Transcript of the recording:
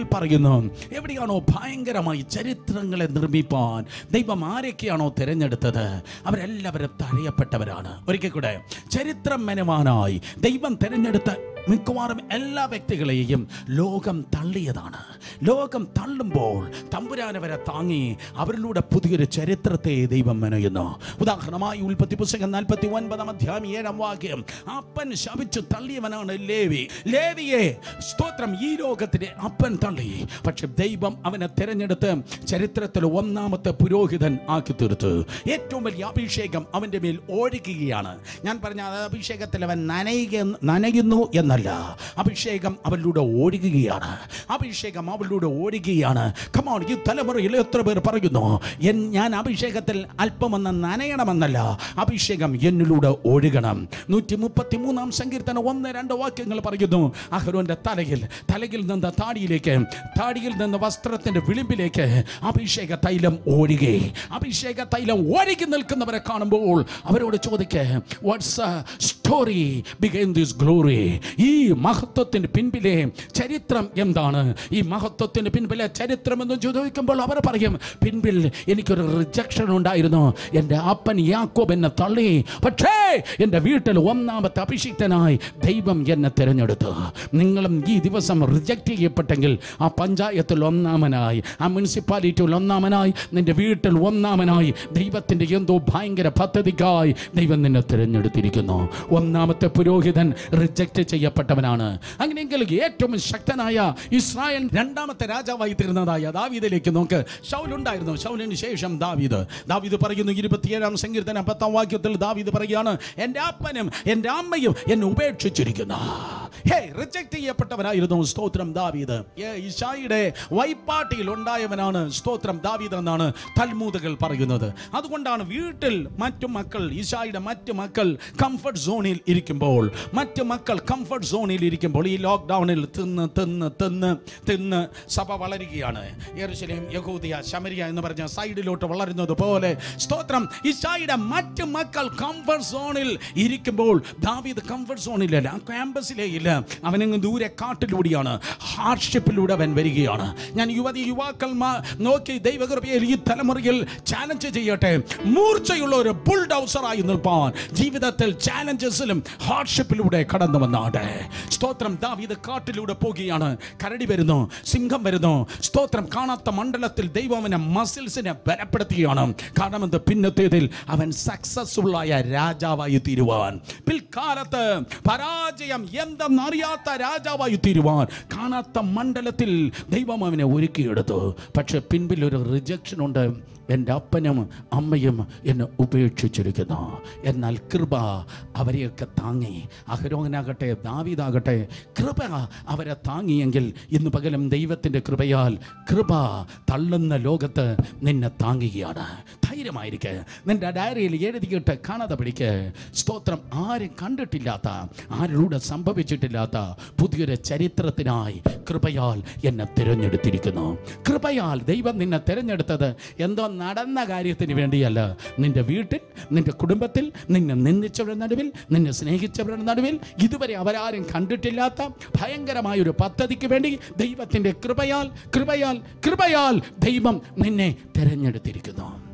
പറയുന്നു എവിടെയാണോ ഭയങ്കരമായി ചരിത്രങ്ങളെ നിർമ്മിപ്പാൻ ദൈവം ആരൊക്കെയാണോ തിരഞ്ഞെടുത്തത് അവരെല്ലാവരും തഴയപ്പെട്ടവരാണ് ഒരിക്കൽ കൂടെ ചരിത്രം മെനവാനായി ദൈവം തിരഞ്ഞെടുത്ത മിക്കവാറും എല്ലാ വ്യക്തികളെയും ലോകം തള്ളിയതാണ് ലോകം തള്ളുമ്പോൾ തമ്പുരാനവരെ താങ്ങി അവരിലൂടെ പുതിയൊരു ചരിത്രത്തെ ദൈവം മെനയുന്നു ഉദാഹരണമായി ഉൽപ്പത്തി പുസ്തകം നാൽപ്പത്തി ഒൻപതാം അധ്യായം ഏഴാം വാക്യം അപ്പൻ ശപിച്ചു തള്ളിയവനാണ് ലേവി ലേവിയെ സ്തോത്രം ഈ ലോകത്തിന്റെ അപ്പൻ തള്ളി പക്ഷെ ദൈവം അവനെ തിരഞ്ഞെടുത്ത് ചരിത്രത്തിൽ ഒന്നാമത്തെ പുരോഹിതൻ ആക്കി തീർത്തു ഏറ്റവും വലിയ അഭിഷേകം അവന്റെ മേൽ ഒഴുകുകയാണ് ഞാൻ പറഞ്ഞ ആ അഭിഷേകത്തിൽ അവൻ നനയുക നനയുന്നു എന്നല്ല അഭിഷേകം അവരിലൂടെ ഓടുകയാണ് അഭിഷേകം അവളിലൂടെ ഓടുകയാണ് കമോൺ ഈ തലമുറയിൽ എത്ര പേർ പറയുന്നു എൻ ഞാൻ അഭിഷേകത്തിൽ അല്പമെന്ന് നനയണമെന്നല്ല അഭിഷേകം എന്നിലൂടെ ഒഴുകണം നൂറ്റി മുപ്പത്തി മൂന്നാം സങ്കീർത്തനം ഒന്ന് രണ്ട് വാക്യങ്ങൾ പറയുന്നു അഹരോന്റെ തലയിൽ തലയിൽ നിന്ന് താടിയിലേക്ക് താടിയിൽ നിന്ന് വസ്ത്രത്തിന്റെ വിളിമ്പിലേക്ക് അഭിഷേക തൈലം ഒഴുകെ അഭിഷേക തൈലം ഒഴുകി നിൽക്കുന്നവരെ കാണുമ്പോൾ അവരോട് ചോദിക്കേ what's story begin this glory ഈ മഹത്വത്തിന് പിൻപിലെ ചരിത്രം എന്താണ് ഈ മഹത്വത്തിന് പിൻപിലെ ചരിത്രം എന്ന് ചോദിക്കുമ്പോൾ അവർ പറയും പിൻപിൽ എനിക്കൊരു റിജക്ഷൻ ഉണ്ടായിരുന്നു എൻ്റെ അപ്പൻ യാക്കോബ് എന്നെ തള്ളി പക്ഷേ എൻ്റെ വീട്ടിൽ ഒന്നാമത്തെ അഭിഷിക്തനായി ദൈവം എന്നെ തിരഞ്ഞെടുത്തു നിങ്ങളും ഈ ദിവസം റിജക്റ്റ് ചെയ്യപ്പെട്ടെങ്കിൽ ആ പഞ്ചായത്തിൽ ഒന്നാമനായി ആ മുനിസിപ്പാലിറ്റിയിൽ ഒന്നാമനായി നിന്റെ വീട്ടിൽ ഒന്നാമനായി ദൈവത്തിൻ്റെ എന്തോ ഭയങ്കര പദ്ധതിക്കായി ദൈവം നിന്നെ തിരഞ്ഞെടുത്തിരിക്കുന്നു ഒന്നാമത്തെ പുരോഹിതൻ റിജക്റ്റ് ചെയ്യപ്പെട്ടവനാണ് അങ്ങനെയെങ്കിൽ ഏറ്റവും ശക്തനായ ഇസ്രായേൽ രണ്ടാമത്തെ രാജാവായി തീർന്നതായ ദാവീദിലേക്ക് നോക്ക് ഷൗലുണ്ടായിരുന്നു ഷൗലിന് ശേഷം ദാവീദ് ദാവീദ് പറയുന്നു ഇരുപത്തിയേഴാം സങ്കീർത്തന പത്താം വാക്യത്തിൽ ദാവീദ് പറയുകയാണ് എൻ്റെ അപ്പനും എൻ്റെ അമ്മയും എന്നെ ഉപേക്ഷിച്ചിരിക്കുന്നു ഹേ റിജക്ട് ചെയ്യപ്പെട്ടവനായിരുന്നു സ്തോത്രം ദാവീദ് ഏ, ഇശായിയുടെ വൈപ്പാട്ടിയിൽ ഉണ്ടായവനാണ് സ്തോത്രം ദാവീദ് എന്നാണ് തൽമൂതുകൾ പറയുന്നത് അതുകൊണ്ടാണ് വീട്ടിൽ മറ്റു മക്കൾ ഇശായിയുടെ മറ്റു മക്കൾ കംഫർട്ട് സോണിൽ ഇരിക്കുമ്പോൾ മറ്റു മക്കൾ കംഫർട്ട് സോണിൽ ഇരിക്കുമ്പോൾ ഈ ലോക്ക്ഡൗണിൽ തിന്ന് തിന്ന് തിന്ന് തിന്ന് സഭ വളരുകയാണ് യെരുശലേം യഹൂദിയ ശമരിയ എന്ന് പറഞ്ഞ സൈഡിലോട്ട് വളരുന്നത് പോലെ സ്തോത്രം ഇശായിയുടെ മറ്റു മക്കൾ കംഫർട്ട് സോണിൽ ഇരിക്കുമ്പോൾ ദാവീദ് കംഫർട്ട് സോണിലല്ല ആ ക്യാമ്പസിലേ ഇല്ല അവനങ്ങ് ദൂരെ കാട്ടിലൂടെയാണ് ഹാർഡ്ഷിപ്പിലൂടെ അവൻ വരികയാണ് ഞാൻ യുവതി യുവാക്കൾ നോക്കി ദൈവകൃപയിൽ ഈ തലമുറയിൽ ചാലഞ്ച് ചെയ്യട്ടെ മൂർച്ചയുള്ള ഒരു ബുൾഡൗസറായി നിൽപ്പാൻ ജീവിതത്തിൽ ചാലഞ്ചസിലും ഹാർഡ്ഷിപ്പിലൂടെ കടന്നു വന്നാട്ടെ സ്തോത്രം ദാവീദ് കാട്ടിലൂടെ പോകുകയാണ് കരടി വരുന്നു സിംഹം വരുന്നു സ്തോത്രം കാണാത്ത മണ്ഡലത്തിൽ ദൈവം അവനെ മസിൽസിനെ ബലപ്പെടുത്തുകയാണ് കാരണം എന്ത് പിന്നത്തേതിൽ അവൻ സക്സസ്ഫുൾ ആയ രാജാവായി തീരുവാൻ പിൽക്കാലത്ത് പരാജയം എന്തെന്നറിയാത്ത രാജാവായി തീരുവാൻ കാണാത്ത മണ്ഡലത്തിൽ ദൈവം അവനെ ഒരുക്കിയെടുത്തു പക്ഷെ പിൻപിൽ ഒരു റിജക്ഷൻ ഉണ്ട് എൻ്റെ അപ്പനും അമ്മയും എന്നെ ഉപേക്ഷിച്ചിരിക്കുന്നു എന്നാൽ കൃപ അവരെയൊക്കെ താങ്ങി അഹരോനാകട്ടെ ദാവീദാകട്ടെ കൃപ അവരെ താങ്ങിയെങ്കിൽ ഇന്ന് പകലും ദൈവത്തിൻ്റെ കൃപയാൽ കൃപ തള്ളുന്ന ലോകത്ത് നിന്നെ താങ്ങുകയാണ് ധൈര്യമായിരിക്കെ നിന്റെ ഡയറിയിൽ എഴുതിയിട്ട് കാണാതെ പിടിക്ക് സ്തോത്രം ആരും കണ്ടിട്ടില്ലാത്ത ആരിലൂടെ സംഭവിച്ചിട്ടില്ലാത്ത പുതിയൊരു ചരിത്രത്തിനായി കൃപയാൽ എന്നെ തിരഞ്ഞെടുത്തിരിക്കുന്നു കൃപയാൽ ദൈവം നിന്നെ തിരഞ്ഞെടുത്തത് എന്തോ നടന്ന കാര്യത്തിന് വേണ്ടിയല്ല നിന്റെ വീട്ടിൽ നിന്റെ കുടുംബത്തിൽ നിന്നെ നിന്ദിച്ചവരുടെ നടുവിൽ നിന്നെ സ്നേഹിച്ചവരുടെ നടുവിൽ ഇതുവരെ അവരാരും കണ്ടിട്ടില്ലാത്ത ഭയങ്കരമായ ഒരു പദ്ധതിക്ക് വേണ്ടി ദൈവത്തിൻ്റെ കൃപയാൽ കൃപയാൽ കൃപയാൽ ദൈവം നിന്നെ തിരഞ്ഞെടുത്തിരിക്കുന്നു